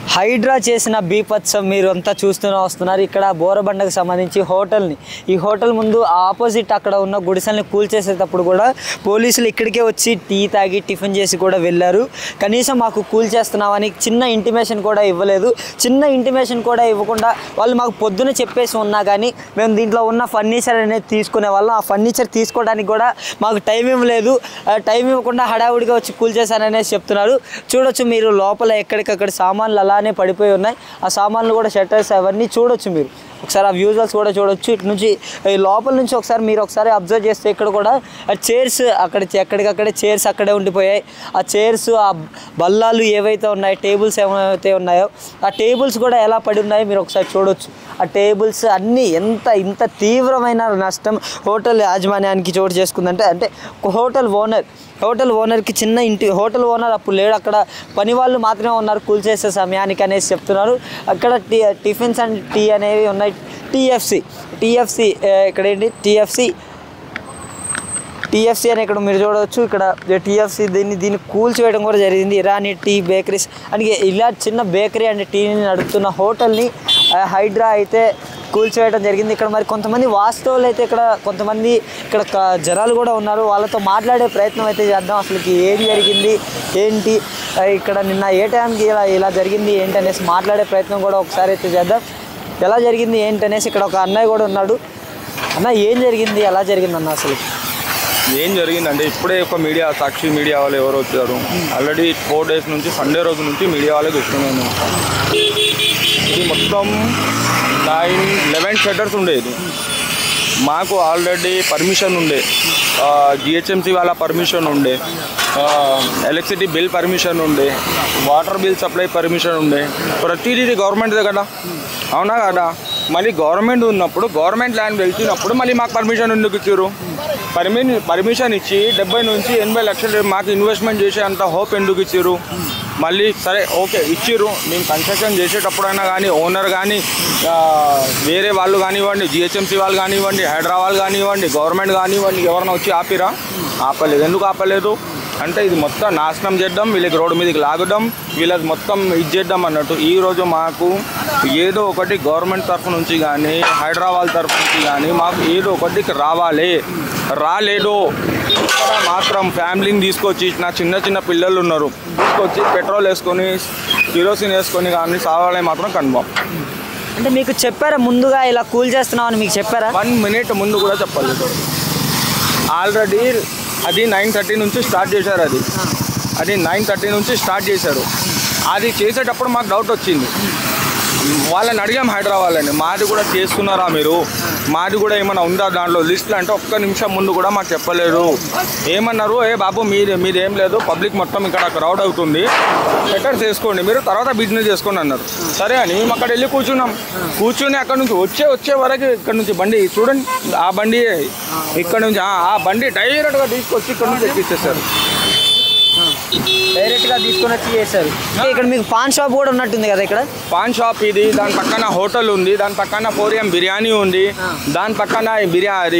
హైడ్రా చేసిన బీపత్సం మీరు అంతా చూస్తూనే వస్తున్నారు ఇక్కడ బోరబండకు సంబంధించి హోటల్ని ఈ హోటల్ ముందు ఆపోజిట్ అక్కడ ఉన్న గుడిసెల్ని కూల్చేసేటప్పుడు కూడా పోలీసులు ఇక్కడికే వచ్చి టీ తాగి టిఫిన్ చేసి కూడా వెళ్ళారు కనీసం మాకు కూల్ చేస్తున్నామని చిన్న ఇంటిమేషన్ కూడా ఇవ్వలేదు చిన్న ఇంటిమేషన్ కూడా ఇవ్వకుండా వాళ్ళు మాకు పొద్దున చెప్పేసి ఉన్నా కానీ మేము దీంట్లో ఉన్న ఫర్నిచర్ అనేది తీసుకునే వాళ్ళం ఆ ఫర్నిచర్ తీసుకోవడానికి కూడా మాకు టైం ఇవ్వలేదు ఆ టైం ఇవ్వకుండా హడావుడిగా వచ్చి కూల్ చేశారనేసి చెప్తున్నారు చూడొచ్చు మీరు లోపల ఎక్కడికక్కడ సామాన్లు అలానే పడిపోయి ఉన్నాయి ఆ సామాన్లు కూడా షట్టర్స్ అవన్నీ చూడొచ్చు మీరు ఒకసారి ఆ వ్యూజల్స్ కూడా చూడొచ్చు ఇటు నుంచి ఈ లోపల నుంచి ఒకసారి మీరు ఒకసారి అబ్జర్వ్ చేస్తే ఇక్కడ కూడా ఆ చైర్స్ అక్కడ ఎక్కడికక్కడే చైర్స్ అక్కడే ఉండిపోయాయి ఆ చైర్స్ ఆ బల్లాలు ఏవైతే ఉన్నాయో టేబుల్స్ ఏవైతే ఉన్నాయో ఆ టేబుల్స్ కూడా ఎలా పడి ఉన్నాయో మీరు ఒకసారి చూడొచ్చు ఆ టేబుల్స్ అన్నీ ఎంత ఇంత తీవ్రమైన నష్టం హోటల్ యాజమాన్యానికి చోటు చేసుకుందంటే అంటే ఒక హోటల్ ఓనర్ హోటల్ ఓనర్కి చిన్న ఇంటి హోటల్ ఓనర్ అప్పుడు లేడు అక్కడ పని వాళ్ళు మాత్రమే ఉన్నారు కూల్ చేసే సమయానికి అనేసి చెప్తున్నారు అక్కడ టీ టిఫిన్స్ అండ్ టీ అనేవి ఉన్నాయి టీఎఫ్సి టీఎఫ్సి ఇక్కడ ఏంటి టీఎఫ్సి టీఎఫ్సీ అని ఇక్కడ మీరు చూడవచ్చు ఇక్కడ టీఎఫ్సీ దీన్ని దీన్ని కూల్చివేయడం కూడా జరిగింది ఇరానీ టీ బేకరీస్ అని ఇలా చిన్న బేకరీ అండ్ టీని నడుపుతున్న హోటల్ని ఆ, హైడ్రా అయితే కూల్చివేయడం జరిగింది ఇక్కడ మరి కొంతమంది వాస్తవులు అయితే ఇక్కడ కొంతమంది ఇక్కడ క- జనాలు కూడా ఉన్నారు వాళ్ళతో మాట్లాడే ప్రయత్నం అయితే చేద్దాం అసలుకి ఏం జరిగింది ఏంటి ఆ, ఇక్కడ నిన్న ఏ టైంకి ఇలా ఇలా జరిగింది ఏంటి అనేసి మాట్లాడే ప్రయత్నం కూడా ఒకసారి అయితే చేద్దాం ఎలా జరిగింది ఏంటి అనేసి ఇక్కడ ఒక అన్నయ్య కూడా ఉన్నాడు అన్న ఏం జరిగింది ఎలా జరిగింది అన్న అసలు ఏం జరిగిందంటే ఇప్పుడే ఒక మీడియా సాక్షి మీడియా వాళ్ళు ఎవరు వచ్చారు ఆల్రెడీ ఫోర్ డేస్ నుంచి సండే రోజు నుంచి మీడియా వాళ్ళకి ఇస్తున్నాను ఇది మొత్తం నైన్ లెవెన్ షట్టర్స్ ఉండేది మాకు ఆల్రెడీ పర్మిషన్ ఉండే జిహెచ్ఎంసీ వాళ్ళ పర్మిషన్ ఉండే ఎలక్ట్రిసిటీ బిల్ పర్మిషన్ ఉండే వాటర్ బిల్ సప్లై పర్మిషన్ ఉండే ప్రతిదీ ఇది గవర్నమెంట్దే కదా అవునా కదా మళ్ళీ గవర్నమెంట్ ఉన్నప్పుడు గవర్నమెంట్ ల్యాండ్ వెళ్తున్నప్పుడు మళ్ళీ మాకు పర్మిషన్ ఎందుకు ఇచ్చారు పర్మిషన్ పర్మిషన్ ఇచ్చి డెబ్బై నుంచి ఎనభై లక్షలు మాకు ఇన్వెస్ట్మెంట్ చేసే అంత హోప్ ఎందుకు ఇచ్చారు మళ్ళీ సరే ఓకే ఇచ్చిర్రు మేము కన్స్ట్రక్షన్ చేసేటప్పుడైనా కానీ ఓనర్ కానీ ఆ, వేరే వాళ్ళు కానివ్వండి జిహెచ్ఎంసీ వాళ్ళు కానివ్వండి హైదరాబాద్ కానివ్వండి గవర్నమెంట్ కానివ్వండి ఎవరైనా వచ్చి ఆపిరా ఆపలేదు ఎందుకు ఆపలేదు అంటే ఇది మొత్తం నాశనం చేద్దాం వీళ్ళకి రోడ్డు మీదకి లాగడం వీళ్ళకి మొత్తం ఇది చేద్దాం అన్నట్టు ఈ రోజు మాకు ఏదో ఒకటి గవర్నమెంట్ తరఫు నుంచి కానీ హైదరాబాద్ తరఫు నుంచి కానీ మాకు ఏదో ఒకటి రావాలి రాలేదు ఇక్కడ మాత్రం ఫ్యామిలీని తీసుకొచ్చి నా చిన్న చిన్న పిల్లలు ఉన్నారు తీసుకొచ్చి పెట్రోల్ వేసుకొని కిరోసిన్ వేసుకొని కానీ సావాలని మాత్రం కన్ఫామ్ అంటే మీకు చెప్పారా ముందుగా ఇలా కూల్ చేస్తున్నామని మీకు చెప్పారా వన్ మినిట్ ముందు కూడా చెప్పలేదు ఆల్రెడీ అది నైన్ థర్టీ నుంచి స్టార్ట్ చేశారు అది అది నైన్ థర్టీ నుంచి స్టార్ట్ చేశారు అది చేసేటప్పుడు మాకు డౌట్ వచ్చింది వాళ్ళని అడిగాం హైదరాబాద్ వాళ్ళని మాది కూడా చేస్తున్నారా మీరు మాది కూడా ఏమైనా ఉందా దాంట్లో లిస్ట్లో అంటే ఒక్క నిమిషం ముందు కూడా మాకు చెప్పలేదు ఏమన్నారు ఏ బాబు మీది మీది ఏం లేదు పబ్లిక్ మొత్తం ఇక్కడ క్రౌడ్ అవుతుంది షట్టర్స్ వేసుకోండి మీరు తర్వాత బిజినెస్ చేసుకోండి అన్నారు సరే అని మేము అక్కడ వెళ్ళి కూర్చున్నాం కూర్చుని అక్కడ నుంచి వచ్చే వచ్చే వరకు ఇక్కడ నుంచి బండి చూడండి ఆ బండి ఇక్కడ నుంచి ఆ- ఆ బండి డైరెక్ట్గా తీసుకొచ్చి ఇక్కడ నుంచి ఎక్కిచ్చేసారు డైరెక్ట్ గా తీసుకొని వచ్చి చేశారు అంటే ఇక్కడ మీకు పాన్ షాప్ కూడా ఉన్నట్టుంది కదా ఇక్కడ పాన్ షాప్ ఇది దాని పక్కన హోటల్ ఉంది దాని పక్కన ఫోరియం బిర్యానీ ఉంది దాని పక్కన బిర్యానీ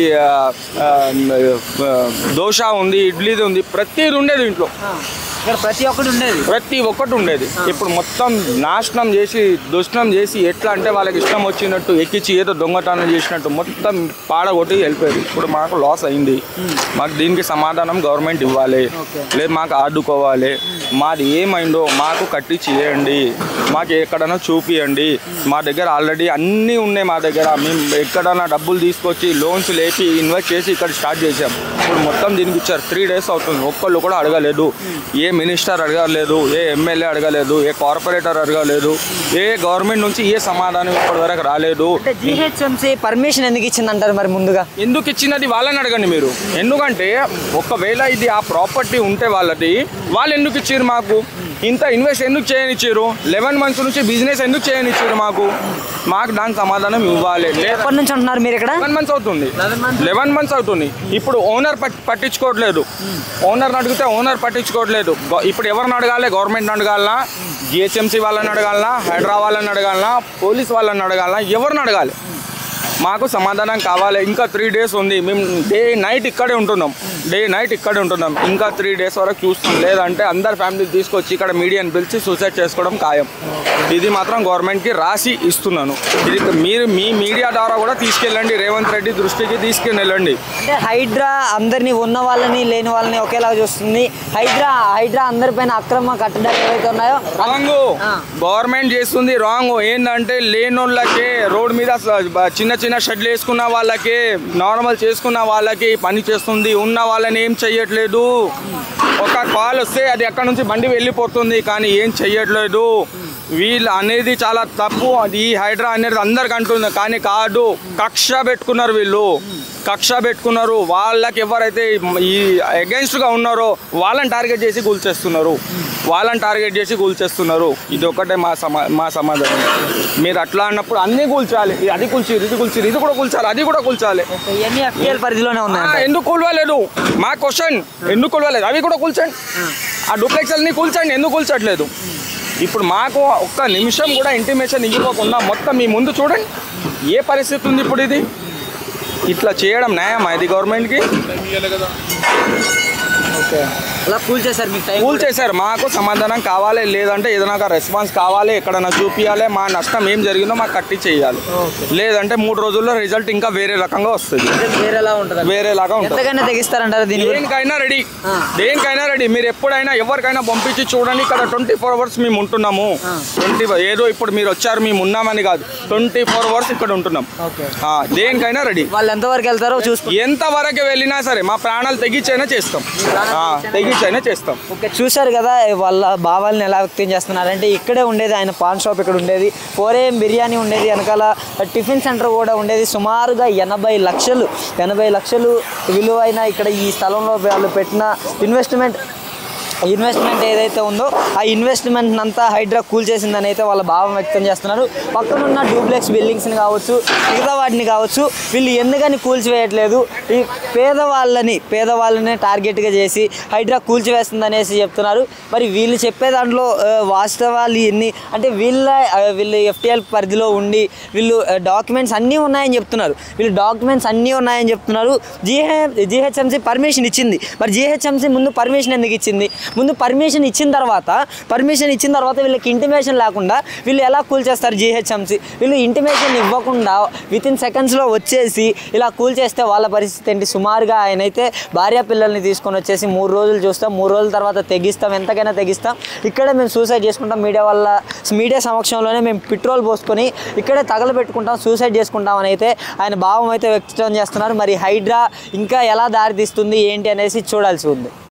దోశ ఉంది ఇడ్లీది ఉంది ప్రతిది ఉండేది ఇంట్లో ఇక్కడ ప్రతి ఒక్కటి ఉండేది ప్రతి ఒక్కటి ఉండేది ఇప్పుడు మొత్తం నాశనం చేసి దుష్ణం చేసి ఎట్లా అంటే వాళ్ళకి ఇష్టం వచ్చినట్టు ఎక్కించి ఏదో దొంగతనం చేసినట్టు మొత్తం పాడగొట్టి వెళ్ళిపోయారు ఇప్పుడు మాకు లాస్ అయింది మాకు దీనికి సమాధానం గవర్నమెంట్ ఇవ్వాలి లేదు మాకు ఆదుకోవాలి మాది ఏమైందో మాకు కట్టించి ఇవ్వండి మాకు ఎక్కడైనా చూపియండి మా దగ్గర ఆల్రెడీ అన్నీ ఉన్నాయి మా దగ్గర మేము ఎక్కడైనా డబ్బులు తీసుకొచ్చి లోన్స్ లేపి ఇన్వెస్ట్ చేసి ఇక్కడ స్టార్ట్ చేసాం ఇప్పుడు మొత్తం దీనికి ఇచ్చారు త్రీ డేస్ అవుతుంది ఒక్కళ్ళు కూడా అడగలేదు ఏ మినిస్టర్ అడగలేదు ఏ ఎమ్మెల్యే అడగలేదు ఏ కార్పొరేటర్ అడగలేదు ఏ గవర్నమెంట్ నుంచి ఏ సమాధానం ఇప్పటివరకు రాలేదు అంటే జిహెచ్ఎంసీ పర్మిషన్ ఎందుకు ఇచ్చిందంటారు మరి ముందుగా ఎందుకు ఇచ్చినది వాళ్ళని అడగండి మీరు ఎందుకంటే ఒకవేళ ఇది ఆ ప్రాపర్టీ ఉంటే వాళ్ళది వాళ్ళు ఎందుకు ఇచ్చారు మాకు ఇంత ఇన్వెస్ట్ ఎందుకు చేయనిచ్చారు లెవెన్ మంత్స్ నుంచి బిజినెస్ ఎందుకు చేయనిచ్చారు మాకు మాకు దానికి సమాధానం ఇవ్వాలి లేదా ఎప్పటి నుంచి ఉంటున్నారు మీరు ఇక్కడ లెవెన్ మంత్స్ అవుతుంది లెవెన్ మంత్స్ అవుతుంది ఇప్పుడు ఓనర్ పట్టించుకోవట్లేదు ఓనర్ అడిగితే ఓనర్ పట్టించుకోవట్లేదు గ- ఇప్పుడు ఎవరిని అడగాలి గవర్నమెంట్ అడగాలనా జిహెచ్ఎంసీ వాళ్ళని అడగాలనా హైదరాబాద్ వాళ్ళని అడగాలనా పోలీస్ వాళ్ళని అడగాలనా ఎవరిని అడగాలి మాకు సమాధానం కావాలి ఇంకా త్రీ డేస్ ఉంది మేము డే నైట్ ఇక్కడే ఉంటున్నాం డే నైట్ ఇక్కడ ఉంటున్నాం ఇంకా త్రీ డేస్ వరకు చూస్తాం లేదంటే అందరు ఫ్యామిలీ తీసుకొచ్చి ఇక్కడ మీడియాని పిలిచి సూసైడ్ చేసుకోవడం ఖాయం ఇది మాత్రం గవర్నమెంట్కి రాసి ఇస్తున్నాను ఇది మీరు మీ మీడియా ద్వారా కూడా తీసుకెళ్ళండి రేవంత్ రెడ్డి దృష్టికి తీసుకెళ్ళి వెళ్ళండి అంటే హైడ్రా అందరినీ ఉన్న వాళ్ళని లేని వాళ్ళని ఒకేలాగా చూస్తుంది హైడ్రా హైడ్రా అందరిపైన అక్రమ కట్టడాలు ఏవైతే ఉన్నాయో రాంగ్ ఆ. గవర్నమెంట్ చేస్తుంది రాంగ్ ఏంటంటే లేనోళ్ళకే రోడ్ మీద స- బ- చిన్న చిన్న షెడ్లు వేసుకున్న వాళ్ళకి నార్మల్ చేసుకున్న వాళ్ళకి పని చేస్తుంది ఉన్న వాళ్ళని ఏం చెయ్యట్లేదు ఒక కాల్ వస్తే అది ఎక్కడ నుంచి బండి వెళ్ళిపోతుంది కానీ ఏం చెయ్యట్లేదు వీళ్ళు అనేది చాలా తప్పు అది ఈ హైడ్రా అనేది అందరికి అంటుంది కానీ కాదు కక్ష పెట్టుకున్నారు వీళ్ళు కక్ష పెట్టుకున్నారు వాళ్ళకి ఎవరైతే ఈ అగెన్స్ట్గా ఉన్నారో వాళ్ళని టార్గెట్ చేసి కూల్చేస్తున్నారు వాళ్ళని టార్గెట్ చేసి కూల్చేస్తున్నారు ఇది ఒకటే మా సమా మా సమాధానం మీరు అట్లా అన్నప్పుడు అన్నీ కూల్చాలి ఇది అది కూల్చి ఇది కూల్చి ఇది కూడా కూల్చాలి అది కూడా కూల్చాలి ఇవన్నీ ఎఫ్టీఎల్ పరిధిలోనే ఆ, ఉన్నాయి ఎందుకు కూలవలేదు మా క్వశ్చన్ ఎందుకు కూలవలేదు అవి కూడా కూల్చండి ఆ డూప్లెక్స్ అన్ని కూల్చండి ఎందుకు కూల్చట్లేదు ఇప్పుడు మాకు ఒక్క నిమిషం కూడా ఇంటిమేషన్ ఇవ్వకుండా మొత్తం మీ ముందు చూడండి ఏ పరిస్థితి ఉంది ఇప్పుడు ఇది ఇట్లా చేయడం న్యాయమా ఇది గవర్నమెంట్కి అలా కూల్ చేశారు మీకు టైం కూల్ చేశారు మాకు సమాధానం కావాలి లేదంటే ఏదైనా రెస్పాన్స్ కావాలి ఎక్కడైనా చూపించాలి మా నష్టం ఏం జరిగిందో మాకు కట్టి చేయాలి లేదంటే మూడు రోజుల్లో రిజల్ట్ ఇంకా వేరే రకంగా వస్తుంది వేరేలా ఉంటుంది వేరేలాగా ఉంటుంది ఎంతకైనా తెగిస్తారంటారు దీని గురించి దేనికైనా రెడీ ఆ. దేనికైనా రెడీ మీరు ఎప్పుడైనా ఎవరికైనా పంపించి చూడండి ఇక్కడ ట్వంటీ ఫోర్ అవర్స్ మేము ఉంటున్నాము ట్వంటీ ఏదో ఇప్పుడు మీరు వచ్చారు మేము ఉన్నామని కాదు ట్వంటీ ఫోర్ అవర్స్ ఇక్కడ ఉంటున్నాం ఓకే ఆ, దేనికైనా రెడీ వాళ్ళు ఎంతవరకు వెళ్తారో చూసుకో ఎంత వరకు వెళ్ళినా సరే మా ప్రాణాలు తెగించైనా చేస్తాం ఆ, తెగించైనా చేస్తాం ఓకే చూశారు కదా వాళ్ళ భావాలను ఎలా వ్యక్తం చేస్తున్నారంటే ఇక్కడే ఉండేది ఆయన పాన్ షాప్ ఇక్కడ ఉండేది ఫోర్ ఏఎం బిర్యానీ ఉండేది వెనకాల టిఫిన్ సెంటర్ కూడా ఉండేది సుమారుగా ఎనభై లక్షలు ఎనభై లక్షలు విలువైన ఇక్కడ ఈ స్థలంలో వాళ్ళు పెట్టిన ఇన్వెస్ట్మెంట్ ఇన్వెస్ట్మెంట్ ఏదైతే ఉందో ఆ ఇన్వెస్ట్మెంట్ అంతా హైడ్రా కూల్ చేసిందని అయితే వాళ్ళ భావం వ్యక్తం చేస్తున్నారు పక్కనున్న డూప్లెక్స్ బిల్డింగ్స్ని కావచ్చు మిగతా వాటిని కావచ్చు వీళ్ళు ఎందుకని కూల్చివేయట్లేదు ఈ పేదవాళ్ళని పేదవాళ్ళని టార్గెట్గా చేసి హైడ్రా కూల్చివేస్తుంది అనేసి చెప్తున్నారు మరి వీళ్ళు చెప్పే దాంట్లో ఆ, వాస్తవాలు ఎన్ని అంటే వీళ్ళ ఆ, వీళ్ళు ఎఫ్టీఎల్ పరిధిలో ఉండి వీళ్ళు డాక్యుమెంట్స్ అన్నీ ఉన్నాయని చెప్తున్నారు వీళ్ళు డాక్యుమెంట్స్ అన్నీ ఉన్నాయని చెప్తున్నారు జిహె జిహెచ్ఎంసీ పర్మిషన్ ఇచ్చింది మరి జిహెచ్ఎంసీ ముందు పర్మిషన్ ఎందుకు ఇచ్చింది ముందు పర్మిషన్ ఇచ్చిన తర్వాత పర్మిషన్ ఇచ్చిన తర్వాత వీళ్ళకి ఇంటిమేషన్ లేకుండా వీళ్ళు ఎలా కూల్ చేస్తారు జిహెచ్ఎంసీ వీళ్ళు ఇంటిమేషన్ ఇవ్వకుండా విత్ ఇన్ సెకండ్స్లో వచ్చేసి ఇలా కూల్ చేస్తే వాళ్ళ పరిస్థితి ఏంటి సుమారుగా ఆయన అయితే భార్య పిల్లల్ని తీసుకొని వచ్చేసి మూడు రోజులు చూస్తాం మూడు రోజుల తర్వాత తెగిస్తాం ఎంతకైనా తెగిస్తాం ఇక్కడే మేము సూసైడ్ చేసుకుంటాం మీడియా వల్ల మీడియా సమక్షంలోనే మేము పెట్రోల్ పోసుకొని ఇక్కడే తగలబెట్టుకుంటాం సూసైడ్ చేసుకుంటాం అని అయితే ఆయన భావం అయితే వ్యక్తం చేస్తున్నారు మరి హైడ్రా ఇంకా ఎలా దారితీస్తుంది ఏంటి అనేసి చూడాల్సి ఉంది